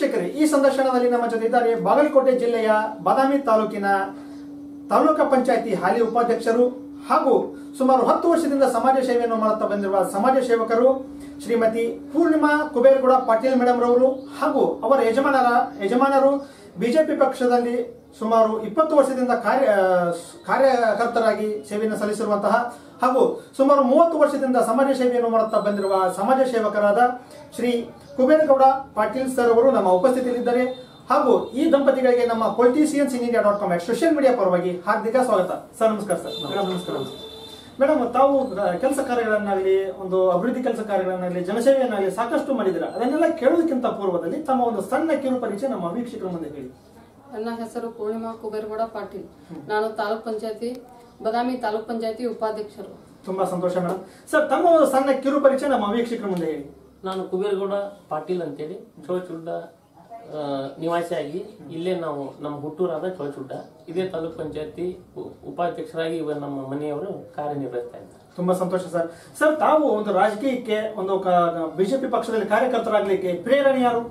ವೀಕ್ಷಕರೇ ಈ ಸಂದರ್ಶನದಲ್ಲಿ ನಮ್ಮ ಜೊತೆ ಇದ್ದಾರೆ ಬಾಗಲಕೋಟೆ ಜಿಲ್ಲೆಯ ಬಾದಾಮಿ ತಾಲೂಕಿನ ತಾಲೂಕಾ ಪಂಚಾಯತಿ ಹಾಲಿ ಉಪಾಧ್ಯಕ್ಷರು ಹಾಗೂ ಸುಮಾರು ಹತ್ತು ವರ್ಷದಿಂದ ಸಮಾಜ ಸೇವೆಯನ್ನು ಮಾಡುತ್ತಾ ಬಂದಿರುವ ಸಮಾಜ ಸೇವಕರು ಶ್ರೀಮತಿ ಪೂರ್ಣಿಮಾ ಕುಬೇರಗೌಡ ಪಾಟೀಲ್ ಮೇಡಮ್ ರವರು ಹಾಗೂ ಅವರ ಯಜಮಾನರ ಯಜಮಾನರು ಬಿಜೆಪಿ ಪಕ್ಷದಲ್ಲಿ ಸುಮಾರು ಇಪ್ಪತ್ತು ವರ್ಷದಿಂದ ಕಾರ್ಯ ಕಾರ್ಯಕರ್ತರಾಗಿ ಸೇವೆಯನ್ನು ಸಲ್ಲಿಸಿರುವಂತಹ ಹಾಗೂ ಸುಮಾರು ಮೂವತ್ತು ವರ್ಷದಿಂದ ಸಮಾಜ ಸೇವೆಯನ್ನು ಮಾಡುತ್ತಾ ಬಂದಿರುವ ಸಮಾಜ ಸೇವಕರಾದ ಶ್ರೀ ಕುಬೇರಗೌಡ ಪಾಟೀಲ್ ಸರ್ ಅವರು ನಮ್ಮ ಉಪಸ್ಥಿತಿಯಲ್ಲಿದ್ದಾರೆ ಹಾಗೂ ಈ ದಂಪತಿಗಳಿಗೆ ನಮ್ಮ politicians in India dot com social media ಪರವಾಗಿ ಹಾರ್ದಿಕ ಸ್ವಾಗತ ಸರ್ ನಮಸ್ಕಾರ ಸರ್ ಮೇಡಮ್ ನಮಸ್ಕಾರ ಮೇಡಮ್ ತಾವು ಕೆಲಸ ಕಾರ್ಯಗಳನ್ನಾಗಲಿ ಒಂದು ಅಭಿವೃದ್ಧಿ ಕೆಲಸ ಕಾರ್ಯಗಳನ್ನಾಗಲಿ ಜನಸೇವೆಯನ್ನಾಗಲಿ ಸಾಕಷ್ಟು ಮಾಡಿದಿರ ಅದನ್ನೆಲ್ಲ ಕೇಳೋದಕ್ಕಿಂತ ಪೂರ್ವದಲ್ಲಿ ತಮ್ಮ ಒಂದು ಸಣ್ಣ ಕಿರು ಪರಿಚಯ ನಮ್ಮ ವೀಕ್ಷಕರ ಮುಂದೆ ಹೇಳಿ ನನ್ನ ಹೆಸರು ಪೂರ್ಣಿಮಾ ಕುಬೇರಗೌಡ ಪಾಟೀಲ್ ನಾನು ತಾಲೂಕ್ ಪಂಚಾಯತಿ ಬದಾಮಿ ತಾಲೂಕ್ ಪಂಚಾಯತಿ ಉಪಾಧ್ಯಕ್ಷರು ತುಂಬಾ ಸಂತೋಷ ಮೇಡಮ್ ಸರ್ ತಮ್ಮ ಒಂದು ಸಣ್ಣ ಕಿರು ಪರಿಚಯ ನಮ್ಮ ವೀಕ್ಷಕರ ಮುಂದೆ ಹೇಳಿ ನಾನು ಕುಬೇರಗೌಡ ಪಾಟೀಲ್ ಅಂತೇಳಿ ಚೋಚುಡ್ಡ ಆ, ನಿವಾಸಿಯಾಗಿ ಇಲ್ಲೇ ನಾವು ನಮ್ಮ ಹುಟ್ಟೂರಾದ ಚೋಚುಡ್ಡ ಇದೇ ತಾಲೂಕ್ ಪಂಚಾಯತಿ ಉ- ಉಪಾಧ್ಯಕ್ಷರಾಗಿ ಇವ ನಮ್ಮ ಮನೆಯವರು ಕಾರ್ಯನಿರ್ವಹಿಸ್ತಾ ಇದ್ದಾರೆ ತುಂಬಾ ಸಂತೋಷ ಸರ್ ಸರ್ ತಾವು ಒಂದು ರಾಜಕೀಯಕ್ಕೆ ಒಂದು ಬಿಜೆಪಿ ಪಕ್ಷದಲ್ಲಿ ಕಾರ್ಯಕರ್ತರಾಗ್ಲಿಕ್ಕೆ ಪ್ರೇರಣೆ ಯಾರು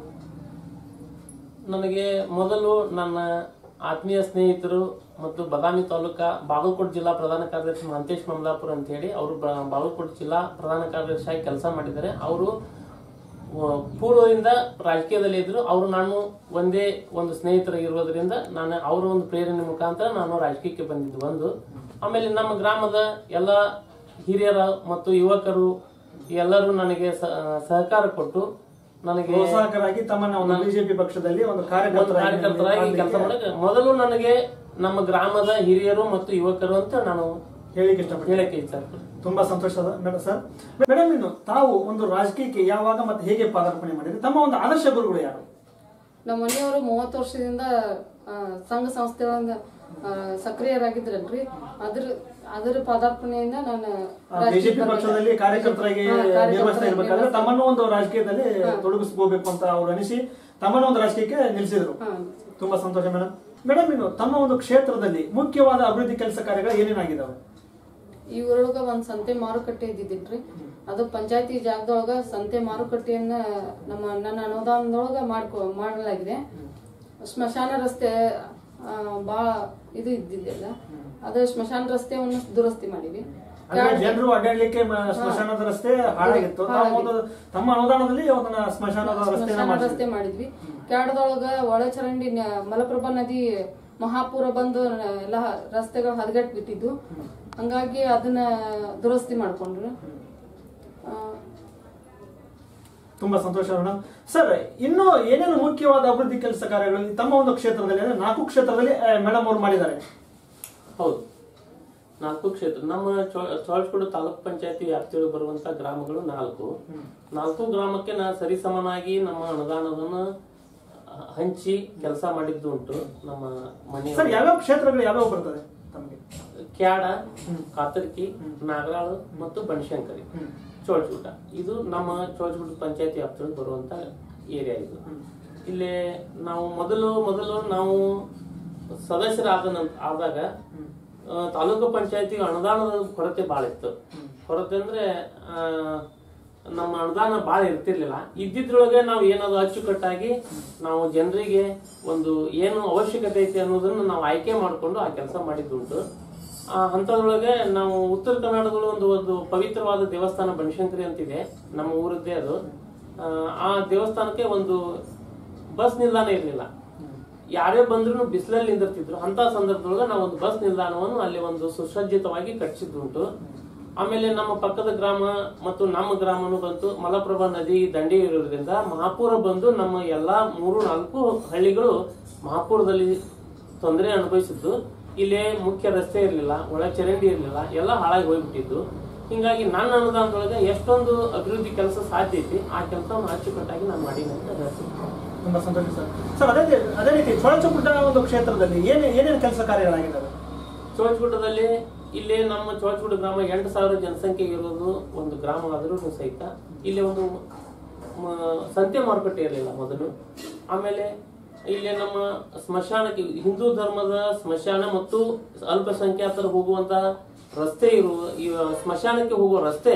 ನನಗೆ ಮೊದಲು ನನ್ನ ಆತ್ಮೀಯ ಸ್ನೇಹಿತರು ಮತ್ತು ಬದಾಮಿ ತಾಲೂಕಾ ಬಾಗಲಕೋಟೆ ಜಿಲ್ಲಾ ಪ್ರಧಾನ ಕಾರ್ಯದರ್ಶಿ ಮಹಂತೇಶ್ ಮಮಲಾಪುರ್ ಅಂತ ಹೇಳಿ ಅವರು ಬ- ಬಾಗಲಕೋಟೆ ಜಿಲ್ಲಾ ಪ್ರಧಾನ ಕಾರ್ಯದರ್ಶಿಯಾಗಿ ಕೆಲಸ ಮಾಡಿದ್ದಾರೆ ಅವರು ಆ, ಪೂರ್ವದಿಂದ ರಾಜಕೀಯದಲ್ಲಿ ಇದ್ರು ಅವರು ನಾನು ಒಂದೇ ಒಂದು ಸ್ನೇಹಿತರು ಇರೋದ್ರಿಂದ ನಾನು ಅವರ ಒಂದು ಪ್ರೇರಣೆ ಮುಖಾಂತರ ನಾನು ರಾಜಕೀಯಕ್ಕೆ ಬಂದಿದ್ದು ಒಂದು ಆಮೇಲೆ ನಮ್ಮ ಗ್ರಾಮದ ಎಲ್ಲ ಹಿರಿಯರ ಮತ್ತು ಯುವಕರು ಎಲ್ಲರೂ ನನಗೆ ಸ- ಸಹಕಾರ ಕೊಟ್ಟು ನನಗೆ ಪ್ರೋತ್ಸಾಹಕರಾಗಿ ತಮ್ಮನ್ನ ಒಂದು ಬಿಜೆಪಿ ಪಕ್ಷದಲ್ಲಿ ಒಂದು ಒಂದು ಕಾರ್ಯಕರ್ತರಾಗಿ ಕಾರ್ಯಕರ್ತರಾಗಿ ಕೆಲಸ ಮಾಡಕ್ಕೆ ಮೊದಲು ನನಗೆ ನಮ್ಮ ಗ್ರಾಮದ ಹಿರಿಯರು ಮತ್ತು ಯುವಕರು ಅಂತ ನಾನು ಹೇಳಿಕ್ಕೆ ಇಷ್ಟಪಡ್ತೀನಿ ಹೇಳಕ್ಕೆ ಇಚ್ಛಪಡ್ತೀನಿ ತುಂಬಾ ಸಂತೋಷ ಮೇಡಮ್ ಸರ್ ಮೇಡಮ್ ಇನ್ನು ತಾವು ಒಂದು ರಾಜಕೀಯಕ್ಕೆ ಯಾವಾಗ ಮತ್ತೆ ಹೇಗೆ ಪಾದಾರ್ಪಣೆ ಮಾಡಿದ್ರೆ ತಮ್ಮ ಒಂದು ಆದರ್ಶ ಗುರುಗಳು ಯಾರು ನಮ್ಮ ಮನೆಯವರು ಮೂವತ್ತು ವರ್ಷದಿಂದ ಆ, ಸಂಘ ಸಂಸ್ಥೆಗಳಿಂದ ಆ, ಸಕ್ರಿಯರಾಗಿದ್ರಲ್ರಿ ಅದ್ರ ಅದರ ಪದಾರ್ಪಣೆಯಿಂದ ನಾನು ರಾಜಕೀಯಕ್ಕೆ ಬಿಜೆಪಿ ಬಂದೆ. ಪಕ್ಷದಲ್ಲಿ ಕಾರ್ಯಕರ್ತರಾಗಿ ಹಾ, ಕಾರ್ಯಕರ್ತರಾಗಿ ನಿರ್ವಹಿಸ್ತಾ ಇರ್ಬೇಕಾದ್ರೆ ತಮ್ಮನ್ನು ಒಂದು ರಾಜಕೀಯದಲ್ಲಿ ತೊಡಗಿಸ್ಕೋಬೇಕು ಅಂತ ಅವ್ರು ಅನಿಸಿ ತಮ್ಮನ್ನು ಒಂದು ರಾಜಕೀಯಕ್ಕೆ ನಿಲ್ಲಿಸಿದ್ರು ಹಾ. ತುಂಬಾ ಸಂತೋಷ ಮೇಡಮ್ ಮೇಡಮ್ ಇನ್ನು ತಮ್ಮ ಒಂದು ಕ್ಷೇತ್ರದಲ್ಲಿ ಮುಖ್ಯವಾದ ಅಭಿವೃದ್ಧಿ ಕೆಲಸ ಕಾರ್ಯಗಳು ಏನೇನಾಗಿದ್ದಾವೆ ಈ ಊರೊಳಗ ಒಂದ್ ಸಂತೆ ಮಾರುಕಟ್ಟೆ ಇದ್ದಿದ್ದಿಲ್ರಿ ಅದು ಪಂಚಾಯತಿ ಜಾಗದೊಳಗ ಸಂತೆ ಮಾರುಕಟ್ಟೆಯನ್ನ ನಮ್ಮ ನನ್ನ ಅನುದಾನದೊಳಗ ಮಾಡ್ಕೊ ಮಾಡಲಾಗಿದೆ ಸ್ಮಶಾನ ರಸ್ತೆ ಆ, ಬಾಳ ಇದು ಇದ್ದಿದ್ದಿಲ್ಲ ಅದು ಸ್ಮಶಾನ ರಸ್ತೆಯನ್ನು ದುರಸ್ತಿ ಮಾಡಿವಿ ಅಂದ್ರೆ ಜನರು ಅಡ್ಡಾಡ್ಲಿಕ್ಕೆ ಮ- ಸ್ಮಶಾನದ ರಸ್ತೆ ಹಾಳಾಗಿತ್ತು ತಾವು ಒಂದು ತಮ್ಮ ಅನುದಾನದಲ್ಲಿ ಒಂದನ್ನ ಸ್ಮಶಾನದ ರಸ್ತೆನ ಸ್ಮಶಾನ ಮಾಡಿದ್ರು ರಸ್ತೆ ಮಾಡಿದ್ವಿ ಕ್ಯಾಡದೊಳಗ ಒಳಚರಂಡಿ ನ- ಮಲಪ್ರಭಾ ನದಿ ಮಹಾಪೂರ ಬಂದು ನ- ಎಲ್ಲ ರಸ್ತೆಗಳು ಹದಗೆಟ್ ಬಿಟ್ಟಿದ್ದು ಹಂಗಾಗಿ ಅದನ್ನ ದುರಸ್ತಿ ಮಾಡ್ಕೊಂಡ್ರು ಆ, ತುಂಬಾ ಸಂತೋಷ ಮೇಡಮ್ ಸರ್ ಇನ್ನು ಏನೇನು ಮುಖ್ಯವಾದ ಅಭಿವೃದ್ಧಿ ಕೆಲಸ ಕಾರ್ಯಗಳು ತಮ್ಮ ಒಂದು ಕ್ಷೇತ್ರದಲ್ಲಿ ಅಂದ್ರೆ ನಾಲ್ಕು ಕ್ಷೇತ್ರದಲ್ಲಿ ಮೇಡಮ್ ಅವರು ಮಾಡಿದ್ದಾರೆ ಹೌದು ನಾಲ್ಕು ಕ್ಷೇತ್ರ ನಮ್ಮ ಚೋಳಸ್ಕೋಡು ತಾಲೂಕ್ ಪಂಚಾಯತಿ ವ್ಯಾಪ್ತಿಯೊಳಗೆ ಬರುವಂತ ಗ್ರಾಮಗಳು ನಾಲ್ಕು ನಾಲ್ಕು ಗ್ರಾಮಕ್ಕೆ ನಾ ಸರಿಸಮನಾಗಿ ನಮ್ಮ ಅನುದಾನವನ್ನು ಹ- ಹಂಚಿ ಕೆಲಸ ಮಾಡಿದ್ದು ಉಂಟು ನಮ್ಮ ಮನೆ ಸರ್ ಯಾವ್ಯಾವ ಕ್ಷೇತ್ರಗಳು ಯಾವ್ಯಾವ ಬರ್ತದೆ ತಮಗೆ ಕ್ಯಾಡ ಕಾತರ್ಕಿ ನಾಗರಾಳು ಮತ್ತು ಬನಶಂಕರಿ ಚೋಳಚೂಟ ಇದು ನಮ್ಮ ಚೋಳಚೂಟ ಪಂಚಾಯತಿ ವ್ಯಾಪ್ತಿಯೊಳಗೆ ಬರುವಂತ ಏರಿಯಾ ಇದು ಇಲ್ಲಿ ನಾವು ಮೊದಲು ಮೊದಲು ನಾವು ಸದಸ್ಯರಾದ ನಂ- ಆದಾಗ ಆ, ತಾಲೂಕು ಪಂಚಾಯತಿ ಅನುದಾನದ ಕೊರತೆ ಬಹಳ ಇತ್ತು ಕೊರತೆ ಅಂದ್ರೆ ಆ, ನಮ್ಮ ಅನುದಾನ ಬಹಳ ಇರ್ತಿರ್ಲಿಲ್ಲ ಇದ್ದಿದ್ರೊಳಗೆ ನಾವು ಏನಾದ್ರು ಅಚ್ಚುಕಟ್ಟಾಗಿ ನಾವು ಜನರಿಗೆ ಒಂದು ಏನು ಅವಶ್ಯಕತೆ ಐತಿ ಅನ್ನೋದನ್ನ ನಾವು ಆಯ್ಕೆ ಮಾಡಿಕೊಂಡು ಆ ಕೆಲಸ ಮಾಡಿದ್ದುಂಟು ಆ ಹಂತದೊಳಗೆ ನಾವು ಉತ್ತರ ಕರ್ನಾಟಕದಲ್ಲಿ ಒಂದು ಒಂದು ಪವಿತ್ರವಾದ ದೇವಸ್ಥಾನ ಬನಶಂಕರಿ ಅಂತಿದೆ ನಮ್ಮ ಊರದ್ದೇ ಅದು ಆ, ಆ ದೇವಸ್ಥಾನಕ್ಕೆ ಒಂದು ಬಸ್ ನಿಲ್ದಾಣ ಇರಲಿಲ್ಲ ಯಾರೇ ಬಂದ್ರು ಬಿಸಿಲಲ್ಲಿ ನಿಂದಿರ್ತಿದ್ರು ಅಂತ ಸಂದರ್ಭದೊಳಗೆ ನಾವು ಒಂದು ಬಸ್ ನಿಲ್ದಾಣವನ್ನು ಅಲ್ಲಿ ಒಂದು ಸುಸಜ್ಜಿತವಾಗಿ ಕಟ್ಟಿಸಿದ್ದುಂಟು ಆಮೇಲೆ ನಮ್ಮ ಪಕ್ಕದ ಗ್ರಾಮ ಮತ್ತು ನಮ್ಮ ಗ್ರಾಮನು ಬಂತು ಮಲಪ್ರಭಾ ನದಿ ದಂಡೆ ಇರೋದ್ರಿಂದ ಮಹಾಪೂರ ಬಂದು ನಮ್ಮ ಎಲ್ಲಾ ಮೂರು ನಾಲ್ಕು ಹಳ್ಳಿಗಳು ಮಹಾಪೂರದಲ್ಲಿ ತೊಂದರೆ ಅನುಭವಿಸಿದ್ದು ಇಲ್ಲೇ ಮುಖ್ಯ ರಸ್ತೆ ಇರಲಿಲ್ಲ ಒಳ ಚರಂಡಿ ಇರಲಿಲ್ಲ ಎಲ್ಲ ಹಾಳಾಗಿ ಹೋಗ್ಬಿಟ್ಟಿದ್ದು ಹಿಂಗಾಗಿ ನನ್ನ ಅನುದಾನದೊಳಗೆ ಎಷ್ಟೊಂದು ಅಭಿವೃದ್ಧಿ ಕೆಲಸ ಸಾಧ್ಯ ಐತಿ ಆ ಕೆಲಸವನ್ನು ಅಚ್ಚುಕಟ್ಟಾಗಿ ನಾನು ಮಾಡೀನಿ ಅಂತ ಹೇಳ್ತೀನಿ ತುಂಬಾ ಸಂತೋಷ ಸರ್ ಸರ್ ಅದೇ ರೀತಿ- ಅದೇ ರೀತಿ ಚೊಳಚಪುಟ್ಟ ಒಂದು ಕ್ಷೇತ್ರದಲ್ಲಿ ಏನೇ ಏನೇನು ಕೆಲಸ ಕಾರ್ಯಗಳಾಗಿದ್ದಾವೆ ಚೋಳಚಗುಡ್ಡದಲ್ಲಿ ಇಲ್ಲಿ ನಮ್ಮ ಚೋಳಚಗುಡ್ಡ ಗ್ರಾಮ ಎಂಟು ಸಾವಿರ ಜನಸಂಖ್ಯೆ ಇರೋದು ಒಂದು ಗ್ರಾಮ ಆದರೂ ಸಹಿತ ಇಲ್ಲಿ ಒಂದು ಮ- ಸಂತೆ ಮಾರುಕಟ್ಟೆ ಇರಲಿಲ್ಲ ಮೊದಲು ಆಮೇಲೆ ಇಲ್ಲಿ ನಮ್ಮ ಸ್ಮಶಾನಕ್ಕೆ ಹಿಂದೂ ಧರ್ಮದ ಸ್ಮಶಾನ ಮತ್ತು ಅಲ್ಪಸಂಖ್ಯಾತರು ಹೋಗುವಂತ ರಸ್ತೆ ಇರುವ ಈ ಸ್ಮಶಾನಕ್ಕೆ ಹೋಗುವ ರಸ್ತೆ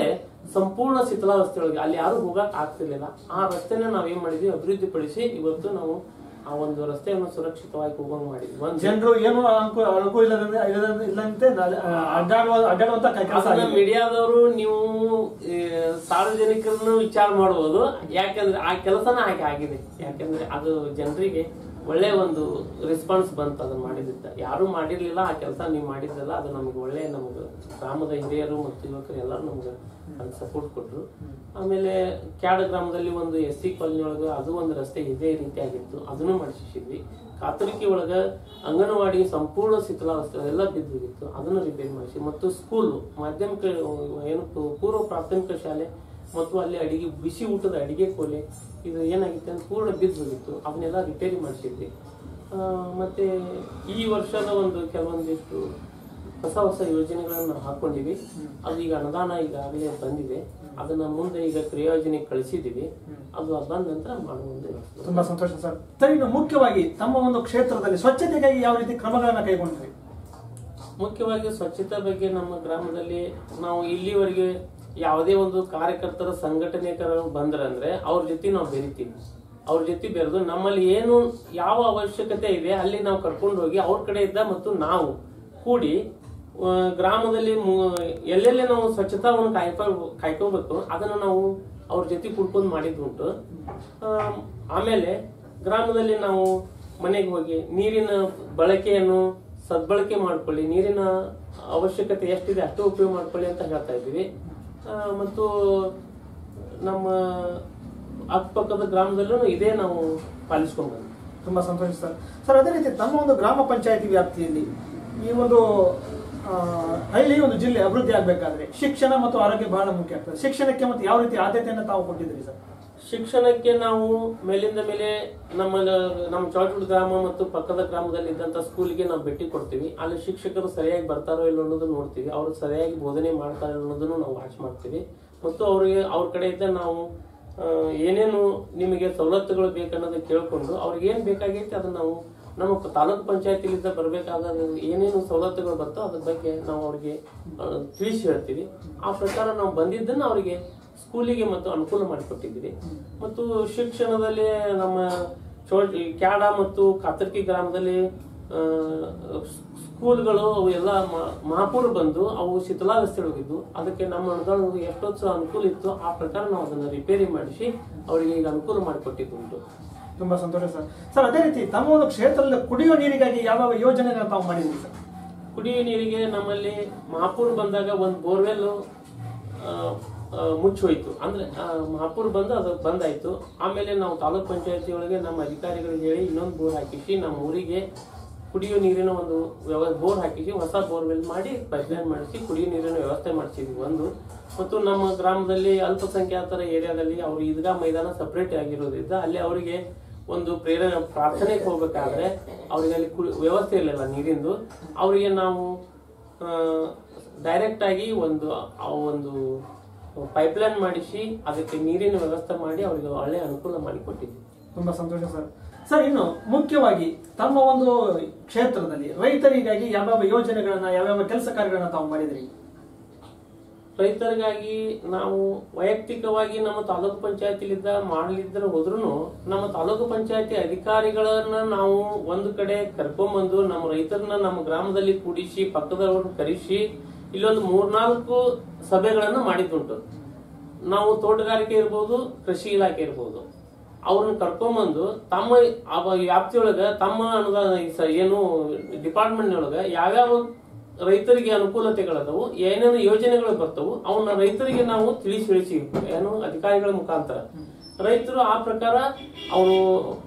ಸಂಪೂರ್ಣ ಶಿಥಿಲಾವಸ್ಥೆಯೊಳಗೆ ಅಲ್ಲಿ ಯಾರು ಹೋಗಕ್ ಆಗ್ತಿರ್ಲಿಲ್ಲ ಆ ರಸ್ತೆನ ನಾವ್ ಏನ್ ಮಾಡಿದ್ವಿ ಅಭಿವೃದ್ಧಿ ಪಡಿಸಿ ಇವತ್ತು ನಾವು ಆ ಒಂದು ರಸ್ತೆಯನ್ನು ಸುರಕ್ಷಿತವಾಗಿ ಹೋಗಂಗ್ ಮಾಡಿದ್ವಿ ಒಂದು ಜನರು ಏನು ಅನುಕೂಲ ಅನುಕೂಲ ಇಲ್ಲದಂತೆ ಇಲ್ಲದಂತೆ- ಇಲ್ಲಂತೆ ನ- ಅಡ್ಡಾಡುವ ಅಡ್ಡಾಡುವಂತ ಕೆಲಸ ಅದನ್ನ ಮೀಡಿಯಾದವರು ನೀವು ಆ, ಸಾರ್ವಜನಿಕರನ್ನು ವಿಚಾರ ಮಾಡಬಹುದು ಯಾಕಂದ್ರೆ ಆ ಕೆಲಸನ ಹಾಗೆ ಆಗಿದೆ ಯಾಕಂದ್ರೆ ಅದು ಜನರಿಗೆ ಒಳ್ಳೆ ಒಂದು ರೆಸ್ಪಾನ್ಸ್ ಬಂತು ಅದನ್ನ ಮಾಡಿದ್ದ ಯಾರು ಮಾಡಿರ್ಲಿಲ್ಲ ಆ ಕೆಲಸ ನೀವು ಮಾಡಿದ್ದಲ್ಲ ಅದು ನಮ್ಗೆ ಒಳ್ಳೆ ನಮ್ಗೆ ಗ್ರಾಮದ ಹಿರಿಯರು ಮತ್ತು ಯುವಕರು ಎಲ್ಲರೂ ನಮ್ಗೆ ಅದಕ್ಕೆ ಸಪೋರ್ಟ್ ಕೊಟ್ರು ಆಮೇಲೆ ಕ್ಯಾಡ್ ಗ್ರಾಮದಲ್ಲಿ ಒಂದು ಎಸ್ ಸಿ ಕಾಲನಿ ಒಳಗೆ ಅದು ಒಂದು ರಸ್ತೆ ಇದೇ ರೀತಿ ಆಗಿತ್ತು ಅದನ್ನು ಮಾಡಿಸಿದ್ವಿ ಕಾತರಿಕೆ ಒಳಗ ಅಂಗನವಾಡಿ ಸಂಪೂರ್ಣ ಶಿಥಿಲಾವಸ್ಥೆ ಎಲ್ಲ ಬಿದ್ದೋಗಿತ್ತು ಅದನ್ನು ರಿಪೇರಿ ಮಾಡಿಸಿ ಮತ್ತು ಸ್ಕೂಲ್ ಮಾಧ್ಯಮಿಕ ಏನು ಪೂ- ಪೂರ್ವ ಪ್ರಾಥಮಿಕ ಶಾಲೆ ಮತ್ತು ಅಲ್ಲಿ ಅಡಿಗೆ ಬಿಸಿ ಊಟದ ಅಡಿಗೆ ಕೋಲೆ ಇದು ಏನಾಗಿತ್ತು ಅಂತ ಪೂರ್ಣ ಬಿದ್ದು ಹೋಗಿತ್ತು ಅವನ್ನೆಲ್ಲ ರಿಪೇರಿ ಮಾಡಿಸಿದ್ವಿ ಆ, ಮತ್ತೆ ಈ ವರ್ಷದ ಒಂದು ಕೆಲವೊಂದಿಷ್ಟು ಹೊಸ ಹೊಸ ಯೋಜನೆಗಳನ್ನು ನಾವು ಹಾಕೊಂಡಿವಿ ಅದು ಈಗ ಅನುದಾನ ಈಗಾಗಲೇ ಬಂದಿದೆ ಅದನ್ನ ಮುಂದೆ ಈಗ ಕ್ರಿಯೋಜನೆಗೆ ಕಳಿಸಿದೀವಿ ಅದು ಬಂದ ನಂತರ ಮಾಡುವ ಒಂದು ವ್ಯವಸ್ಥೆ. ತುಂಬಾ ಸಂತೋಷ ಸರ್ ಸರ್ ಇನ್ನು ಮುಖ್ಯವಾಗಿ ತಮ್ಮ ಒಂದು ಕ್ಷೇತ್ರದಲ್ಲಿ ಸ್ವಚ್ಛತೆಗಾಗಿ ಯಾವ ರೀತಿ ಕ್ರಮಗಳನ್ನ ಕೈಗೊಂಡ್ರಿ ಮುಖ್ಯವಾಗಿ ಸ್ವಚ್ಛತೆ ಬಗ್ಗೆ ನಮ್ಮ ಗ್ರಾಮದಲ್ಲಿ ನಾವು ಇಲ್ಲಿವರೆಗೆ ಯಾವುದೇ ಒಂದು ಕಾರ್ಯಕರ್ತರ ಸಂಘಟನೆಕರು ಬಂದ್ರಂದ್ರೆ ಅವ್ರ ಜೊತೆ ನಾವು ಬೆರಿತೀವಿ ಅವ್ರ ಜೊತೆ ಬೆರೆದು ನಮ್ಮಲ್ಲಿ ಏನು ಯಾವ ಅವಶ್ಯಕತೆ ಇದೆ ಅಲ್ಲಿ ನಾವು ಕರ್ಕೊಂಡು ಹೋಗಿ ಅವ್ರ ಕಡೆ ಇದ್ದ ಮತ್ತು ನಾವು ಕೂಡಿ ಆ, ಗ್ರಾಮದಲ್ಲಿ ಮು- ಎಲ್ಲೆಲ್ಲಿ ನಾವು ಸ್ವಚ್ಛತಾವನ್ನು ಕಾಯ್ಕೊ ಕಾಯ್ಕೋಬೇಕು ಅದನ್ನ ನಾವು ಅವ್ರ ಜೊತೆ ಕುಡ್ಕೊಂಡು ಮಾಡಿದ್ದುಂಟು ಆ, ಆಮೇಲೆ ಗ್ರಾಮದಲ್ಲಿ ನಾವು ಮನೆಗೆ ಹೋಗಿ ನೀರಿನ ಬಳಕೆಯನ್ನು ಸದ್ಬಳಕೆ ಮಾಡ್ಕೊಳ್ಳಿ ನೀರಿನ ಅವಶ್ಯಕತೆ ಎಷ್ಟಿದೆ ಅಷ್ಟು ಉಪಯೋಗ ಮಾಡ್ಕೊಳ್ಳಿ ಅಂತ ಹೇಳ್ತಾ ಇದ್ದೀವಿ ಆ, ಮತ್ತು ನಮ್ಮ ಅಕ್ಕಪಕ್ಕದ ಗ್ರಾಮದಲ್ಲೂ ಇದೇ ನಾವು ಪಾಲಿಸ್ಕೊಂಡ್ ಬಂದ್ವಿ ತುಂಬಾ ಸಂತೋಷ ಸರ್ ಸರ್ ಅದೇ ರೀತಿ ತಮ್ಮ ಒಂದು ಗ್ರಾಮ ಪಂಚಾಯತಿ ವ್ಯಾಪ್ತಿಯಲ್ಲಿ ಈ ಒಂದು ಆ, ಹಳ್ಳಿ ಒಂದು ಜಿಲ್ಲೆ ಅಭಿವೃದ್ಧಿ ಆಗ್ಬೇಕಾದ್ರೆ ಶಿಕ್ಷಣ ಮತ್ತು ಆರೋಗ್ಯ ಬಹಳ ಮುಖ್ಯ ಆಗ್ತದೆ ಶಿಕ್ಷಣಕ್ಕೆ ಮತ್ತು ಯಾವ ರೀತಿ ಆದ್ಯತೆಯನ್ನು ತಾವು ಕೊಟ್ಟಿದ್ದೀರಿ ಸರ್ ಶಿಕ್ಷಣಕ್ಕೆ ನಾವು ಮೇಲಿಂದ ಮೇಲೆ ನಮ್ಮ ನಮ್ಮ ಚೌಟುಡ್ ಗ್ರಾಮ ಮತ್ತು ಪಕ್ಕದ ಗ್ರಾಮದಲ್ಲಿ ಇದ್ದಂತ ಸ್ಕೂಲ್ಗೆ ನಾವು ಭೇಟಿ ಕೊಡ್ತೀವಿ ಅಲ್ಲಿ ಶಿಕ್ಷಕರು ಸರಿಯಾಗಿ ಬರ್ತಾರೋ ಇಲ್ಲ ಅನ್ನೋದನ್ನ ನೋಡ್ತೀವಿ ಅವ್ರು ಸರಿಯಾಗಿ ಬೋಧನೆ ಮಾಡ್ತಾರೋ ಅನ್ನೋದನ್ನು ನಾವು ವಾಚ್ ಮಾಡ್ತೀವಿ ಮತ್ತು ಅವರಿಗೆ ಅವ್ರ ಕಡೆಯಿಂದ ನಾವು ಆ, ಏನೇನು ನಿಮಗೆ ಸವಲತ್ತುಗಳು ಬೇಕನ್ನೋದನ್ನ ಕೇಳ್ಕೊಂಡು ಅವ್ರಿಗೆ ಏನ್ ಬೇಕಾಗೈತೆ ಅದನ್ನ ನಾವು ನಮ್ಮ ತಾಲೂಕು ಪಂಚಾಯತಿಲಿಂದ ಬರಬೇಕಾದ ಏನೇನು ಸವಲತ್ತುಗಳು ಬರ್ತೋ ಅದ್ರ ಬಗ್ಗೆ ನಾವು ಅವ್ರಿಗೆ ಆ, ತಿಳಿಸಿ ಹೇಳ್ತೀವಿ ಆ ಪ್ರಕಾರ ನಾವು ಬಂದಿದ್ದನ್ನ ಅವರಿಗೆ ಸ್ಕೂಲಿಗೆ ಮತ್ತು ಅನುಕೂಲ ಮಾಡಿಕೊಟ್ಟಿದ್ದೀವಿ ಮತ್ತು ಶಿಕ್ಷಣದಲ್ಲಿ ನಮ್ಮ ಚೋ ಕ್ಯಾಡ ಮತ್ತು ಕಾತರ್ಕಿ ಗ್ರಾಮದಲ್ಲಿ ಆ, ಸ್ಕೂಲ್ಗಳು ಅವು ಎಲ್ಲ ಮ- ಮಹಾಪೂರ್ ಬಂದು ಅವು ಶಿಥಿಲಾವಸ್ಥೆ ಹೋಗಿದ್ದು ಅದಕ್ಕೆ ನಮ್ಮ ಅನುದಾನ ಎಷ್ಟೊತ್ತು ಅನುಕೂಲ ಇತ್ತು ಆ ಪ್ರಕಾರ ನಾವು ಅದನ್ನ ರಿಪೇರಿ ಮಾಡಿಸಿ ಅವರಿಗೆ ಈಗ ಅನುಕೂಲ ಮಾಡಿಕೊಟ್ಟಿದ್ದುಂಟು ತುಂಬಾ ಸಂತೋಷ ಸರ್ ಸರ್ ಅದೇ ರೀತಿ ತಮ್ಮ ಒಂದು ಕ್ಷೇತ್ರದಲ್ಲಿ ಕುಡಿಯುವ ನೀರಿಗಾಗಿ ಯಾವ ಯೋಜನೆಗಳನ್ನ ತಾವು ಮಾಡಿದ್ದೀರಿ ಸರ್ ಕುಡಿಯುವ ನೀರಿಗೆ ನಮ್ಮಲ್ಲಿ ಮಹಾಪೂರ್ ಬಂದಾಗ ಒಂದು ಬೋರ್ವೆಲ್ ಮುಚ್ಚೋಯ್ತು ಅಂದ್ರೆ ಆ, ಮಹಾಪೂರ್ ಬಂದು ಅದು ಬಂದಾಯ್ತು ಆಮೇಲೆ ನಾವು ತಾಲೂಕ್ ಪಂಚಾಯತಿ ಒಳಗೆ ನಮ್ಮ ಅಧಿಕಾರಿಗಳಿಗೆ ಹೇಳಿ ಇನ್ನೊಂದು ಬೋರ್ ಹಾಕಿಸಿ ನಮ್ಮ ಊರಿಗೆ ಕುಡಿಯುವ ನೀರಿನ ಒಂದು ವ್ಯವ ಬೋರ್ ಹಾಕಿಸಿ ಹೊಸ ಬೋರ್ವೆಲ್ ಮಾಡಿ ಪೈಪ್ಲೈನ್ ಮಾಡಿಸಿ ಕುಡಿಯುವ ನೀರಿನ ವ್ಯವಸ್ಥೆ ಮಾಡಿಸಿದ್ವಿ ಒಂದು ಮತ್ತು ನಮ್ಮ ಗ್ರಾಮದಲ್ಲಿ ಅಲ್ಪಸಂಖ್ಯಾತರ ಏರಿಯಾದಲ್ಲಿ ಅವರು ಈದ್ಗಾ ಮೈದಾನ ಸಪರೇಟ್ ಆಗಿರೋದ್ರಿಂದ ಅಲ್ಲಿ ಅವರಿಗೆ ಒಂದು ಪ್ರೇರಣೆ ಪ್ರಾರ್ಥನೆಗೆ ಹೋಗ್ಬೇಕಾದ್ರೆ ಅವ್ರಿಗೆ ಅಲ್ಲಿ ಕುಡಿ ವ್ಯವಸ್ಥೆ ಇರಲಿಲ್ಲ ನೀರಿಂದು ಅವರಿಗೆ ನಾವು ಡೈರೆಕ್ಟ್ ಆಗಿ ಒಂದು ಆ ಒಂದು ಪೈಪ್ಲೈನ್ ಮಾಡಿಸಿ ಅದಕ್ಕೆ ನೀರಿನ ವ್ಯವಸ್ಥೆ ಮಾಡಿ ಅವರಿಗೆ ಒಳ್ಳೆ ಅನುಕೂಲ ಮಾಡಿಕೊಟ್ಟಿದ್ವಿ ತುಂಬಾ ಸಂತೋಷ ಸರ್ ಸರ್ ಇನ್ನು ಮುಖ್ಯವಾಗಿ ತಮ್ಮ ಒಂದು ಕ್ಷೇತ್ರದಲ್ಲಿ ರೈತರಿಗಾಗಿ ಯಾವ್ಯಾವ ಯೋಜನೆಗಳನ್ನ ಯಾವ್ಯಾವ ಕೆಲಸ ಕಾರ್ಯಗಳನ್ನ ತಾವು ಮಾಡಿದ್ರಿ ರೈತರಿಗಾಗಿ ನಾವು ವೈಯಕ್ತಿಕವಾಗಿ ನಮ್ಮ ತಾಲೂಕು ಪಂಚಾಯತಿಲಿದ್ದ ಮಾಡಲಿದ್ರೆ ಹೋದ್ರು ನಮ್ಮ ತಾಲೂಕು ಪಂಚಾಯತಿ ಅಧಿಕಾರಿಗಳನ್ನ ನಾವು ಒಂದು ಕಡೆ ಕರ್ಕೊಂಬಂದು ನಮ್ಮ ರೈತರನ್ನ ನಮ್ಮ ಗ್ರಾಮದಲ್ಲಿ ಕೂಡಿಸಿ ಪಕ್ಕದವ್ರನ್ನ ಕರೆಸಿ ಇಲ್ಲೊಂದು ಮೂರ್ನಾಲ್ಕು ಸಭೆಗಳನ್ನು ಮಾಡಿದ್ದುಂಟು ನಾವು ತೋಟಗಾರಿಕೆ ಇರ್ಬೋದು ಕೃಷಿ ಇಲಾಖೆ ಇರ್ಬೋದು ಅವ್ರನ್ನ ಕರ್ಕೊಂಬಂದು ತಮ್ಮ ಅವ ವ್ಯಾಪ್ತಿಯೊಳಗ ತಮ್ಮ ಅನುದಾನ ಈ ಸ- ಏನು ಡಿಪಾರ್ಟ್ಮೆಂಟ್ ಒಳಗ ಯಾವ್ಯಾವ ರೈತರಿಗೆ ಅನುಕೂಲತೆಗಳದವು ಏನೇನು ಯೋಜನೆಗಳು ಬರ್ತವು ಅವನ್ನ ರೈತರಿಗೆ ನಾವು ತಿಳಿಸಿ ತಿಳಿಸಿ ಏನು ಅಧಿಕಾರಿಗಳ ಮುಖಾಂತರ ರೈತರು ಆ ಪ್ರಕಾರ ಅವರು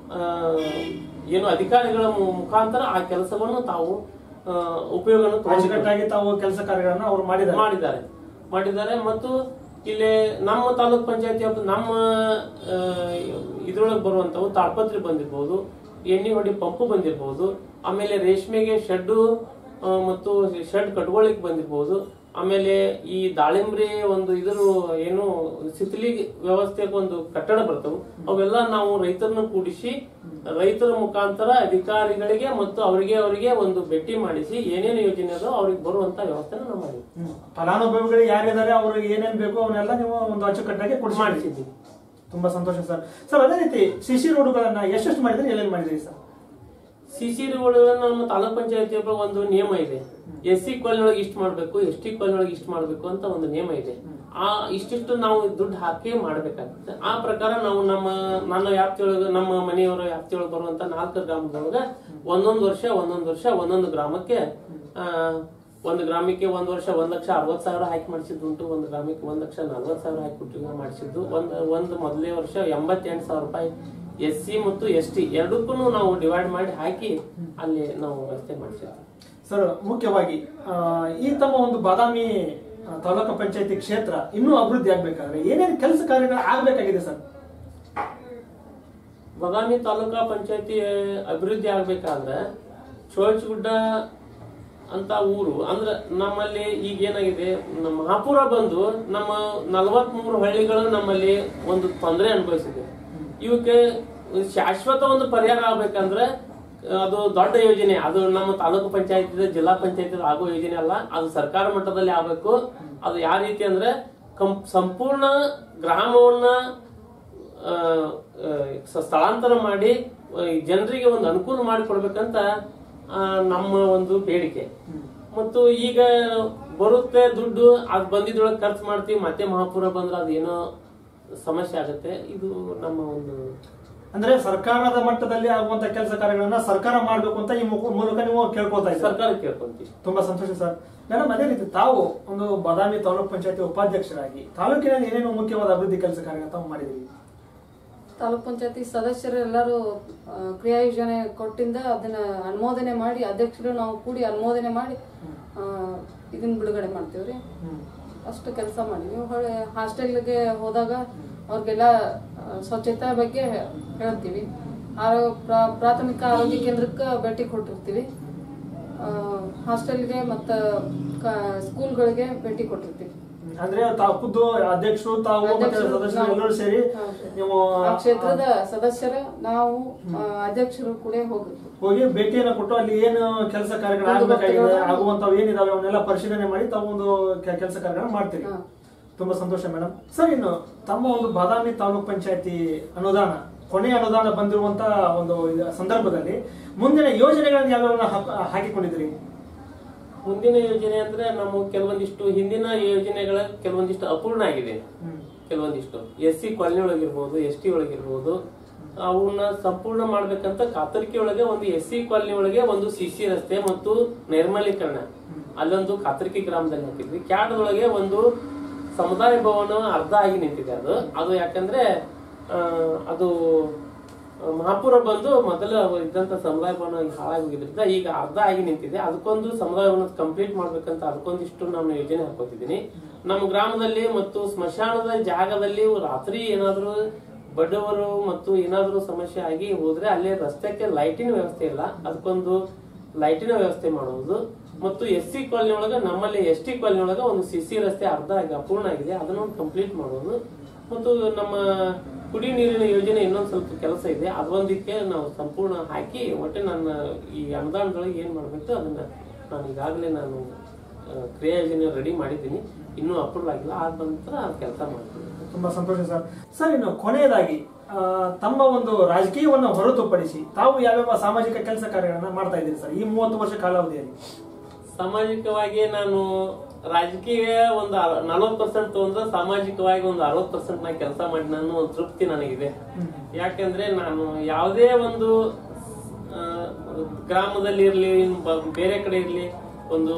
ಏನು ಅಧಿಕಾರಿಗಳ ಮು- ಮುಖಾಂತರ ಆ ಕೆಲಸವನ್ನು ತಾವು ಆ, ಉಪಯೋಗವನ್ನು ತಗೊಂಡು ಅಚ್ಚುಕಟ್ಟಾಗಿ ತಾವು ಕೆಲಸ ಕಾರ್ಯಗಳನ್ನ ಅವರು ಮಾಡಿದ್ದಾರೆ ಮಾಡಿದ್ದಾರೆ ಮಾಡಿದ್ದಾರೆ ಮತ್ತು ಇಲ್ಲಿ ನಮ್ಮ ತಾಲೂಕ್ ಪಂಚಾಯತಿ ನಮ್ಮ ಆ, ಇದ್ರೊಳಗೆ ಬರುವಂತವು ತಾಡ್ಪತ್ರಿ ಬಂದಿರ್ಬೋದು ಎಣ್ಣೆ ಹೊಡಿ ಪಂಪು ಬಂದಿರ್ಬೋದು ಆಮೇಲೆ ರೇಷ್ಮೆಗೆ ಶೆಡ್ಡು ಆ, ಮತ್ತು ಶೆಡ್ ಕಟ್ಕೊಳ್ಳಿಕ್ ಬಂದಿರ್ಬೋದು ಆಮೇಲೆ ಈ ದಾಳಿಂಬ್ರಿ ಒಂದು ಇದ್ರ ಏನು ಸಿತಿಲಿ ವ್ಯವಸ್ಥೆಗೆ ಒಂದು ಕಟ್ಟಡ ಬರ್ತವೆ ಅವೆಲ್ಲ ನಾವು ರೈತರನ್ನ ಕೂಡಿಸಿ ರೈತರ ಮುಖಾಂತರ ಅಧಿಕಾರಿಗಳಿಗೆ ಮತ್ತು ಅವರಿಗೆ ಅವರಿಗೆ ಒಂದು ಭೇಟಿ ಮಾಡಿಸಿ ಏನೇನು ಯೋಜನೆ ಅದೋ ಅವ್ರಿಗೆ ಬರುವಂತ ವ್ಯವಸ್ಥೆನ ನಾವು ಮಾಡಿದ್ವಿ ಹ್ಮ್. ಫಲಾನುಭವಿಗಳು ಯಾರಿದ್ದಾರೆ ಅವ್ರಿಗೆ ಏನೇನ್ ಬೇಕೋ ಅವನ್ನೆಲ್ಲ ನೀವು ಒಂದು ಅಚ್ಚುಕಟ್ಟಾಗಿ ಕೊಡಿಸಿ ಮಾಡಿಸಿದ್ವಿ ತುಂಬಾ ಸಂತೋಷ ಸರ್ ಸರ್ ಅದೇ ರೀತಿ ಸಿಸಿ ರೋಡ್ಗಳನ್ನ ಎಷ್ಟೆಷ್ಟು ಮಾಡಿದ್ರಿ ಎಲ್ಲೆಲ್ಲಿ ಮಾಡಿದ್ರಿ ಸರ್ ಸಿಸಿ ರೋಡ್ಗಳನ್ನ ನಮ್ಮ ತಾಲೂಕ್ ಪಂಚಾಯತಿ ಒಂದು ನಿಯಮ ಇದೆ ಎಸ್ ಸಿ ಕಾಲನಿಯೊಳಗೆ ಇಷ್ಟು ಮಾಡ್ಬೇಕು ಎಸ್ ಟಿ ಕಾಲನಿಯೊಳಗೆ ಇಷ್ಟು ಮಾಡ್ಬೇಕು ಅಂತ ಒಂದು ನಿಯಮ ಇದೆ ಆ ಇಷ್ಟಿಷ್ಟು ನಾವು ದುಡ್ಡು ಹಾಕಿ ಮಾಡ್ಬೇಕಾಗುತ್ತೆ ಆ ಪ್ರಕಾರ ನಾವು ನಮ್ಮ ನನ್ನ ವ್ಯಾಪ್ತಿಯೊಳಗೆ ನಮ್ಮ ಮನೆಯವರ ವ್ಯಾಪ್ತಿಯೊಳಗೆ ಬರುವಂತ ನಾಲ್ಕು ಗ್ರಾಮದೊಳಗ ಒಂದೊಂದು ವರ್ಷ ಒಂದೊಂದು ವರ್ಷ ಒಂದೊಂದು ಗ್ರಾಮಕ್ಕೆ ಆ ಒಂದು ಗ್ರಾಮಕ್ಕೆ ಒಂದ್ ವರ್ಷ ಒಂದ್ ಲಕ್ಷ ಅರವತ್ ಸಾವಿರ ಹಾಕಿ ಮಾಡಿಸಿದ್ದು ಉಂಟು ಒಂದು ಗ್ರಾಮಕ್ಕೆ ಒಂದ್ ಲಕ್ಷ ನಲ್ವತ್ ಸಾವಿರ ಹಾಕಿ ಕೊಟ್ಟು ಮಾಡಿಸಿದ್ದು ಒಂದ್ ಒಂದು ಮೊದಲನೇ ವರ್ಷ ಎಂಬತ್ತೆಂಟು ಸಾವಿರ ರೂಪಾಯಿ ಎಸ್ ಸಿ ಮತ್ತು ಎಸ್ ಟಿ ಎರಡಕ್ಕೂ ನಾವು ಡಿವೈಡ್ ಮಾಡಿ ಹಾಕಿ ಅಲ್ಲಿ ನಾವು ವ್ಯವಸ್ಥೆ ಮಾಡಿಸಿದ್ವಿ ಸರ್ ಮುಖ್ಯವಾಗಿ ಆ, ಈ ತಮ್ಮ ಒಂದು ಬಾದಾಮಿ ಆ, ತಾಲೂಕು ಪಂಚಾಯತಿ ಕ್ಷೇತ್ರ ಇನ್ನೂ ಅಭಿವೃದ್ಧಿ ಆಗ್ಬೇಕಾದ್ರೆ ಏನೇನು ಕೆಲಸ ಕಾರ್ಯಗಳು ಆಗ್ಬೇಕಾಗಿದೆ ಸರ್ ಬಾದಾಮಿ ತಾಲೂಕಾ ಪಂಚಾಯತಿ ಅಭಿವೃದ್ಧಿ ಆಗ್ಬೇಕಾದ್ರೆ ಚೋಳ್ಚಗುಡ್ಡ ಅಂತ ಊರು ಅಂದ್ರೆ ನಮ್ಮಲ್ಲಿ ಈಗ ಏನಾಗಿದೆ ನಮ್ಮ ಮಹಾಪುರ ಬಂದು ನಮ್ಮ ನಲವತ್ ಮೂರು ಹಳ್ಳಿಗಳು ನಮ್ಮಲ್ಲಿ ಒಂದು ತೊಂದರೆ ಅನುಭವಿಸಿದೆ ಇವಕ್ಕೆ ಶಾಶ್ವತ ಒಂದು ಪರಿಹಾರ ಆಗ್ಬೇಕಂದ್ರೆ ಅದು ದೊಡ್ಡ ಯೋಜನೆ ಅದು ನಮ್ಮ ತಾಲೂಕು ಪಂಚಾಯತ್ ಜಿಲ್ಲಾ ಪಂಚಾಯತ್ ಆಗೋ ಯೋಜನೆ ಅಲ್ಲ ಅದು ಸರ್ಕಾರ ಮಟ್ಟದಲ್ಲಿ ಆಗ್ಬೇಕು ಅದು ಯಾವ ರೀತಿ ಅಂದ್ರೆ ಕಂ- ಸಂಪೂರ್ಣ ಗ್ರಾಮವನ್ನ ಆ, ಆ, ಸ- ಸ್ಥಳಾಂತರ ಮಾಡಿ ಆ, ಈ ಜನರಿಗೆ ಒಂದು ಅನುಕೂಲ ಮಾಡಿಕೊಡ್ಬೇಕಂತ ಆ, ನಮ್ಮ ಒಂದು ಬೇಡಿಕೆ ಮತ್ತು ಈಗ ಬರುತ್ತೆ ದುಡ್ಡು ಅದ್ ಬಂದಿದ್ರೊಳಗೆ ಖರ್ಚು ಮಾಡ್ತೀವಿ ಮತ್ತೆ ಮಹಾಪುರ ಬಂದ್ರೆ ಅದೇನೋ ಸಮಸ್ಯೆ ಆಗುತ್ತೆ ಇದು ನಮ್ಮ ಒಂದು ಅಂದ್ರೆ ಸರ್ಕಾರದ ಮಟ್ಟದಲ್ಲಿ ಆಗುವಂತ ಕೆಲಸ ಕಾರ್ಯಗಳನ್ನ ಸರ್ಕಾರ ಮಾಡ್ಬೇಕು ಅಂತ ಈ ಮುಖ- ಮೂಲಕ ನೀವು ಕೇಳ್ಕೊತಾ ಇದ್ದಾರೆ ಸರ್ಕಾರ ಕೇಳ್ಕೊಂತೀವಿ ತುಂಬಾ ಸಂತೋಷ ಸರ್ ಮೇಡಮ್ ಅದೇ ರೀತಿ ತಾವು ಒಂದು ಬಾದಾಮಿ ತಾಲೂಕ್ ಪಂಚಾಯತಿ ಉಪಾಧ್ಯಕ್ಷರಾಗಿ ತಾಲೂಕಿನಲ್ಲಿ ಏನೇನು ಮುಖ್ಯವಾದ ಅಭಿವೃದ್ಧಿ ಕೆಲಸ ಕಾರ್ಯಗಳು ತಾವು ಮಾಡಿದ್ರಿ ತಾಲೂಕ್ ಪಂಚಾಯತಿ ಸದಸ್ಯರು ಎಲ್ಲರೂ ಆ, ಕ್ರಿಯಾ ಯೋಜನೆ ಕೊಟ್ಟಿಂದ ಅದನ್ನ ಅನುಮೋದನೆ ಮಾಡಿ ಅಧ್ಯಕ್ಷರು ನಾವು ಕೂಡಿ ಅನುಮೋದನೆ ಮಾಡಿ ಆ, ಇದನ್ನ ಬಿಡುಗಡೆ ಮಾಡ್ತೀವ್ರಿ ಅಷ್ಟು ಕೆಲಸ ಮಾಡಿದ್ವಿ ಹೊಳೆ ಹಾಸ್ಟೆಲ್ಗೆ ಹೋದಾಗ ಅವ್ರಿಗೆಲ್ಲ ಆ, ಸ್ವಚ್ಛತೆ ಬಗ್ಗೆ ಹೇಳ್ತೀವಿ ಆರೋ ಪ್ರಾ- ಪ್ರಾಥಮಿಕ ಆರೋಗ್ಯ ಕೇಂದ್ರಕ್ಕೆ ಭೇಟಿ ಕೊಟ್ಟಿರ್ತೀವಿ ಹಾಸ್ಟೆಲ್ಗೆ ಮತ್ತು ಸ್ಕೂಲ್ಗಳಿಗೆ ಭೇಟಿ ಕೊಟ್ಟಿರ್ತೀವಿ ಅಂದ್ರೆ ತಾವು ಖುದ್ದು ಅಧ್ಯಕ್ಷರು ತಾವು ಮತ್ತೆ ಅಧ್ಯಕ್ಷರು, ಸದಸ್ಯರು ನಾವು- ಎಲ್ಲರೂ ಸೇರಿ ಹೌದು. ನೀವು ಆ ಕ್ಷೇತ್ರದ ಸದಸ್ಯರ ನಾವು ಆ, ಅಧ್ಯಕ್ಷರು ಕೂಡ ಹೋಗಿರ್ತೀವಿ ಹೋಗಿ ಭೇಟಿಯನ್ನ ಕೊಟ್ಟು ಅಲ್ಲಿ ಏನು ಕೆಲಸ ಕಾರ್ಯಗಳು ಒಂದು ಆಗ್ಬೇಕಾಗಿದೆ ಗೊತ್ತಿರೋದು. ಆಗುವಂತವು ಏನಿದಾವೆ ಅವನ್ನೆಲ್ಲ ಪರಿಶೀಲನೆ ಮಾಡಿ ತಾವು ಒಂದು ಕೆಲಸ ಕಾರ್ಯಗಳನ್ನ ಮಾಡ್ತೀರಿ ಹಾ. ತುಂಬಾ ಸಂತೋಷ ಮೇಡಮ್ ಸರ್ ಇನ್ನು ತಮ್ಮ ಒಂದು ಬಾದಾಮಿ ತಾಲೂಕ್ ಪಂಚಾಯತಿ ಅನುದಾನ ಕೊನೆಯ ಅನುದಾನ ಬಂದಿರುವಂತ ಒಂದು ಇದ- ಸಂದರ್ಭದಲ್ಲಿ ಮುಂದಿನ ಯೋಜನೆಗಳನ್ನ ಯಾವ್ಯಾವ ಹಾಕಿಕೊಂಡಿದ್ದೀರಿ ಮುಂದಿನ ಯೋಜನೆ ಅಂದ್ರೆ ನಮ್ಮ ಕೆಲವೊಂದಿಷ್ಟು ಹಿಂದಿನ ಯೋಜನೆಗಳ ಕೆಲವೊಂದಿಷ್ಟು ಅಪೂರ್ಣ ಆಗಿದೆ ಕೆಲವೊಂದಿಷ್ಟು ಎಸ್ ಸಿ ಕಾಲನಿ ಒಳಗಿರ್ಬೋದು ಎಸ್ ಟಿ ಒಳಗಿರ್ಬೋದು ಅವನ್ನ ಸಂಪೂರ್ಣ ಮಾಡ್ಬೇಕಂತ ಕಾತರ್ಕಿ ಒಳಗೆ ಒಂದು ಎಸ್ ಸಿ ಕಾಲನಿ ಒಳಗೆ ಒಂದು ಸಿ ಸಿ ರಸ್ತೆ ಮತ್ತು ನೈರ್ಮಲೀಕರಣ ಅಲ್ಲೊಂದು ಕಾತರ್ಕಿ ಗ್ರಾಮದಲ್ಲಿ ಹಾಕಿದ್ವಿ ಕ್ಯಾಡದೊಳಗೆ ಒಂದು ಸಮುದಾಯ ಭವನ ಅರ್ಧ ಆಗಿ ನಿಂತಿದೆ ಅದು ಅದು ಯಾಕಂದ್ರೆ ಆ, ಅದು ಮಹಾಪುರ ಬಂದು ಮೊದಲ ಇದ್ದಂತ ಸಮುದಾಯ ಭವನ ಹಾಳಾಗಿ ಹೋಗಿದ್ರಿಂದ ಈಗ ಅರ್ಧ ಆಗಿ ನಿಂತಿದೆ ಅದಕ್ಕೊಂದು ಸಮುದಾಯ ಭವನ ಕಂಪ್ಲೀಟ್ ಮಾಡ್ಬೇಕಂತ ಅದಕ್ಕೊಂದಿಷ್ಟು ನಾನು ಯೋಜನೆ ಹಾಕೋತಿದ್ದೀನಿ ನಮ್ಮ ಗ್ರಾಮದಲ್ಲಿ ಮತ್ತು ಸ್ಮಶಾನದ ಜಾಗದಲ್ಲಿ ರಾತ್ರಿ ಏನಾದ್ರೂ ಬಡವರು ಮತ್ತು ಏನಾದ್ರೂ ಸಮಸ್ಯೆ ಆಗಿ ಹೋದ್ರೆ ಅಲ್ಲಿ ರಸ್ತೆಗೆ ಲೈಟಿನ ವ್ಯವಸ್ಥೆ ಇಲ್ಲ ಅದಕ್ಕೊಂದು ಲೈಟಿನ ವ್ಯವಸ್ಥೆ ಮಾಡುವುದು ಮತ್ತು ಎಸ್ ಸಿ ಕಾಲನಿ ಒಳಗ ನಮ್ಮಲ್ಲಿ ಎಸ್ ಟಿ ಕಾಲನಿ ಒಳಗ ಒಂದು ಸಿ ಸಿ ರಸ್ತೆ ಅರ್ಧ ಆಗಿ ಅಪೂರ್ಣ ಆಗಿದೆ ಅದನ್ನು ಕಂಪ್ಲೀಟ್ ಮಾಡೋದು ಮತ್ತು ನಮ್ಮ ಕುಡಿ ನೀರಿನ ಯೋಜನೆ ಇನ್ನೊಂದು ಸ್ವಲ್ಪ ಕೆಲಸ ಇದೆ ಅದೊಂದಕ್ಕೆ ನಾವು ಸಂಪೂರ್ಣ ಹಾಕಿ ಒಟ್ಟೆ ನನ್ನ ಈ ಅನುದಾನದೊಳಗೆ ಏನ್ ಮಾಡ್ಬೇಕು ಅದನ್ನ ನಾನು ಈಗಾಗಲೇ ನಾನು ಆ, ಕ್ರಿಯಾ ಯೋಜನೆ ರೆಡಿ ಮಾಡಿದ್ದೀನಿ ಇನ್ನೂ ಅಪ್ರೂವ್ ಆಗಿಲ್ಲ ಆದ ನಂತರ ಕೆಲಸ ಮಾಡ್ತೀನಿ ತುಂಬಾ ಸಂತೋಷ ಸರ್ ಸರ್ ಇನ್ನು ಕೊನೆಯದಾಗಿ ಆ, ತಮ್ಮ ಒಂದು ರಾಜಕೀಯವನ್ನು ಹೊರತುಪಡಿಸಿ ತಾವು ಯಾವ್ಯಾವ ಸಾಮಾಜಿಕ ಕೆಲಸ ಕಾರ್ಯಗಳನ್ನ ಮಾಡ್ತಾ ಇದ್ದೀರಿ ಸರ್ ಈ ಮೂವತ್ತು ವರ್ಷ ಕಾಲಾವಧಿಯಲ್ಲಿ ಸಾಮಾಜಿಕವಾಗಿ ನಾನು ರಾಜಕೀಯ ಒಂದು ನಲವತ್ತು ಪರ್ಸೆಂಟ್ ತಗೊಂಡ್ರೆ ಸಾಮಾಜಿಕವಾಗಿ ಒಂದು ಅರವತ್ತು ಪರ್ಸೆಂಟ್ ನಾ ಕೆಲಸ ಮಾಡಿ ನಾನು ಒಂದು ತೃಪ್ತಿ ನನಗಿದೆ ಯಾಕೆಂದ್ರೆ ನಾನು ಯಾವುದೇ ಒಂದು ಆ, ಗ್ರಾಮದಲ್ಲಿ ಇರ್ಲಿ ಬ- ಬೇರೆ ಕಡೆ ಇರ್ಲಿ ಒಂದು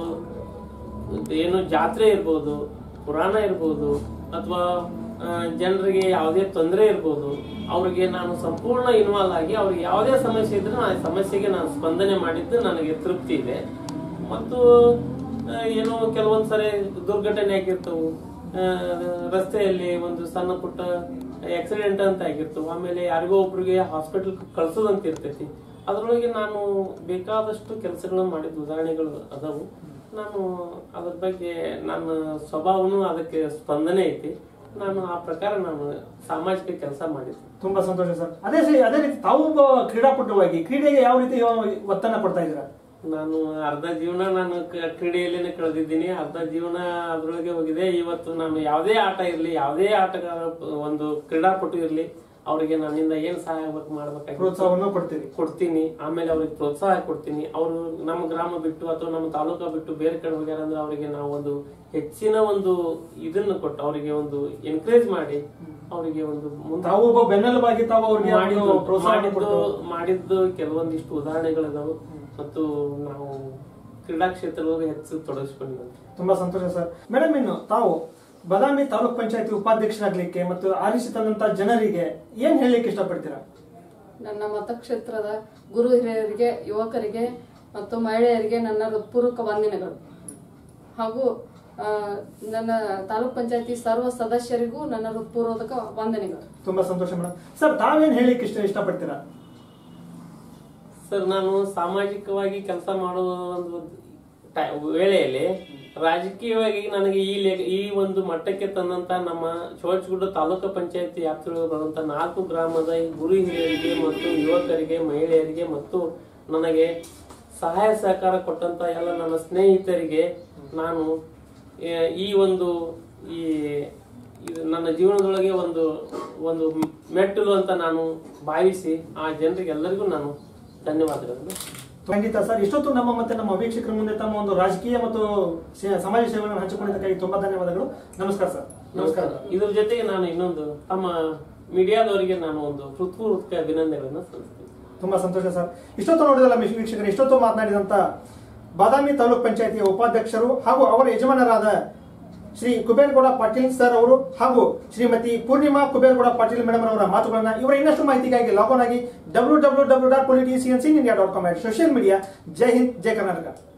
ಏನು ಜಾತ್ರೆ ಇರ್ಬೋದು ಪುರಾಣ ಇರ್ಬೋದು ಅಥವಾ ಜನರಿಗೆ ಯಾವುದೇ ತೊಂದರೆ ಇರ್ಬೋದು ಅವ್ರಿಗೆ ನಾನು ಸಂಪೂರ್ಣ ಇನ್ವಾಲ್ವ್ ಆಗಿ ಅವ್ರಿಗೆ ಯಾವುದೇ ಸಮಸ್ಯೆ ಇದ್ರೆ ಆ ಸಮಸ್ಯೆಗೆ ನಾನು ಸ್ಪಂದನೆ ಮಾಡಿದ್ದು ನನಗೆ ತೃಪ್ತಿ ಇದೆ ಮತ್ತು ಆ, ಏನೋ ಕೆಲವೊಂದ್ ಸರಿ ದುರ್ಘಟನೆ ಆಗಿರ್ತವು ಆ, ರಸ್ತೆಯಲ್ಲಿ ಒಂದು ಸಣ್ಣ ಪುಟ್ಟ ಆಕ್ಸಿಡೆಂಟ್ ಅಂತ ಆಗಿರ್ತವು ಆಮೇಲೆ ಯಾರಿಗೋ ಒಬ್ರಿಗೆ ಹಾಸ್ಪಿಟಲ್ ಕಳ್ಸೋದಂತ ಇರ್ತೈತಿ ಅದ್ರೊಳಗೆ ನಾನು ಬೇಕಾದಷ್ಟು ಕೆಲಸಗಳನ್ನು ಮಾಡಿದ ಉದಾಹರಣೆಗಳು ಅದಾವು ನಾನು ಅದ್ರ ಬಗ್ಗೆ ನನ್ನ ಸ್ವಭಾವನು ಅದಕ್ಕೆ ಸ್ಪಂದನೆ ಐತಿ ನಾನು ಆ ಪ್ರಕಾರ ನಾನು ಸಾಮಾಜಿಕ ಕೆಲಸ ಮಾಡಿದ್ದೆ ತುಂಬಾ ಸಂತೋಷ ಸರ್ ಅದೇ ಸಿ- ಅದೇ ರೀತಿ ತಾವು ಒಬ್ಬ ಕ್ರೀಡಾಪಟುವಾಗಿ ಕ್ರೀಡೆಗೆ ಯಾವ ರೀತಿ ಒತ್ತನ್ನ ಕೊಡ್ತಾ ಇದ್ದೀರಾ ನಾನು ಅರ್ಧ ಜೀವನ ನಾನು ಕ- ಕ್ರೀಡೆಯಲ್ಲೇನೆ ಕಳೆದಿದ್ದೀನಿ ಅರ್ಧ ಜೀವನ ಅದ್ರೊಳಗೆ ಹೋಗಿದೆ ಇವತ್ತು ನಾನು ಯಾವುದೇ ಆಟ ಇರಲಿ ಯಾವುದೇ ಆಟಗಾರ ಒಂದು ಕ್ರೀಡಾಪಟು ಇರಲಿ ಅವರಿಗೆ ನನ್ನಿಂದ ಏನ್ ಸಹಾಯ ಆಗ್ಬೇಕು ಮಾಡ್ಬೇಕಾಗಿ ಪ್ರೋತ್ಸಾಹವನ್ನು ಕೊಡ್ತೀರಿ ಕೊಡ್ತೀನಿ ಆಮೇಲೆ ಅವ್ರಿಗೆ ಪ್ರೋತ್ಸಾಹ ಕೊಡ್ತೀನಿ ಅವರು ನಮ್ಮ ಗ್ರಾಮ ಬಿಟ್ಟು ಅಥವಾ ನಮ್ಮ ತಾಲೂಕಾ ಬಿಟ್ಟು ಬೇರೆ ಕಡೆ ಹೋಗ್ಯಾರ ಅಂದ್ರೆ ಅವರಿಗೆ ನಾವು ಒಂದು ಹೆಚ್ಚಿನ ಒಂದು ಇದನ್ನು ಕೊಟ್ಟು ಅವರಿಗೆ ಒಂದು ಎನ್ಕರೇಜ್ ಮಾಡಿ ಅವರಿಗೆ ಒಂದು ಮುಂದೆ ತಾವು ಒಬ್ಬ ಬೆನ್ನೆಲುಬಾಗಿ ತಾವು ಅವ್ರಿಗೆ ಒಂದು ಮಾಡಿದ್ದು ಪ್ರೋತ್ಸಾಹ ಮಾಡಿದ್ದು ಕೊಟ್ಟು ಮಾಡಿದ್ದು ಕೆಲವೊಂದಿಷ್ಟು ಉದಾಹರಣೆಗಳಿದಾವೆ ಮತ್ತು ನಾವು ಕ್ರೀಡಾ ಕ್ಷೇತ್ರದೊಳಗೆ ಹೆಚ್ಚು ತೊಡಗಿಸ್ಕೊಂಡಿದ್ದೇವೆ ತುಂಬಾ ಸಂತೋಷ ಸರ್ ಮೇಡಮ್ ಇನ್ನು ತಾವು ಬಾದಾಮಿ ತಾಲೂಕ್ ಪಂಚಾಯತಿ ಉಪಾಧ್ಯಕ್ಷರಾಗ್ಲಿಕ್ಕೆ ಮತ್ತು ಆರಿಸಿ ತಂದಂತ ಜನರಿಗೆ ಏನ್ ಹೇಳಲಿಕ್ಕೆ ಇಷ್ಟಪಡ್ತೀರಾ ನನ್ನ ಮತಕ್ಷೇತ್ರದ ಗುರು ಹಿರಿಯರಿಗೆ ಯುವಕರಿಗೆ ಮತ್ತು ಮಹಿಳೆಯರಿಗೆ ನನ್ನ ಹೃತ್ಪೂರ್ವಕ ವಂದನೆಗಳು ಹಾಗೂ ಆ, ನನ್ನ ತಾಲೂಕ್ ಪಂಚಾಯತಿ ಸರ್ವ ಸದಸ್ಯರಿಗೂ ನನ್ನ ಹೃತ್ಪೂರ್ವಕ ವಂದನೆಗಳು ತುಂಬಾ ಸಂತೋಷ ಮೇಡಮ್ ಸರ್ ತಾವೇನ್ ಹೇಳಲಿಕ್ಕೆ ಇಷ್ಟ ಇಷ್ಟಪಡ್ತೀರಾ ಸರ್ ನಾನು ಸಾಮಾಜಿಕವಾಗಿ ಕೆಲಸ ಮಾಡುವ ಒಂದು ಟೈ- ವೇಳೆಯಲ್ಲಿ ರಾಜಕೀಯವಾಗಿ ನನಗೆ ಈ ಲೇ- ಈ ಒಂದು ಮಟ್ಟಕ್ಕೆ ತಂದಂತ ನಮ್ಮ ಚೋಳಚಗುಡ್ಡ ತಾಲೂಕು ಪಂಚಾಯತಿ ವ್ಯಾಪ್ತಿಯೊಳಗೆ ಬರುವಂತ ನಾಲ್ಕು ಗ್ರಾಮದ ಈ ಗುರು ಹಿರಿಯರಿಗೆ ಮತ್ತು ಯುವಕರಿಗೆ ಮಹಿಳೆಯರಿಗೆ ಮತ್ತು ನನಗೆ ಸಹಾಯ ಸಹಕಾರ ಕೊಟ್ಟಂತ ಎಲ್ಲ ನನ್ನ ಸ್ನೇಹಿತರಿಗೆ ನಾನು ಆ, ಈ ಒಂದು ಈ ಇದು ನನ್ನ ಜೀವನದೊಳಗೆ ಒಂದು ಒಂದು ಮೆಟ್ಟಲು ಅಂತ ನಾನು ಭಾವಿಸಿ ಆ ಜನರಿಗೆ ಎಲ್ಲರಿಗೂ ನಾನು ಧನ್ಯವಾದಗಳನ್ನು ಖಂಡಿತ ಸರ್ ಇಷ್ಟೊತ್ತು ನಮ್ಮ ಮತ್ತೆ ನಮ್ಮ ವೀಕ್ಷಕರ ಮುಂದೆ ತಮ್ಮ ಒಂದು ರಾಜಕೀಯ ಮತ್ತು ಸೇ- ಸಮಾಜ ಸೇವೆಯನ್ನು ಹಂಚಿಕೊಂಡಿದ್ದಕ್ಕಾಗಿ ತುಂಬಾ ಧನ್ಯವಾದಗಳು ನಮಸ್ಕಾರ ಸರ್ ನಮಸ್ಕಾರ ಇದ್ರ ಜೊತೆಗೆ ನಾನು ಇನ್ನೊಂದು ತಮ್ಮ ಮೀಡಿಯಾದವರಿಗೆ ನಾನು ಒಂದು ಹೃತ್ಪೂರ್ವಕ ಅಭಿನಂದನೆಗಳನ್ನು ಸಲ್ಲಿಸ್ತೀನಿ ತುಂಬಾ ಸಂತೋಷ ಸರ್ ಇಷ್ಟೊತ್ತು ನೋಡಿದಲ್ಲ ಮಿಸ್ ವೀಕ್ಷಕರು ಇಷ್ಟೊತ್ತು ಮಾತನಾಡಿದಂತ ಬಾದಾಮಿ ತಾಲೂಕ್ ಪಂಚಾಯತಿಯ ಉಪಾಧ್ಯಕ್ಷರು ಹಾಗೂ ಅವರ ಯಜಮಾನರಾದ ಶ್ರೀ ಕುಬೇರ್ಗೌಡ ಪಾಟೀಲ್ ಸರ್ ಅವರು ಹಾಗೂ ಶ್ರೀಮತಿ ಪೂರ್ಣಿಮಾ ಕುಬೇರ್ಗೌಡ ಪಾಟೀಲ್ ಮೇಡಮ್ ಅವರ ಮಾತುಗಳನ್ನ ಇವರ ಇನ್ನಷ್ಟು ಮಾಹಿತಿಗಾಗಿ ಲಾಗ್ ಆನ್ ಆಗಿ W W W dot politicians in India dot com social media Jai Hind Jai Karnataka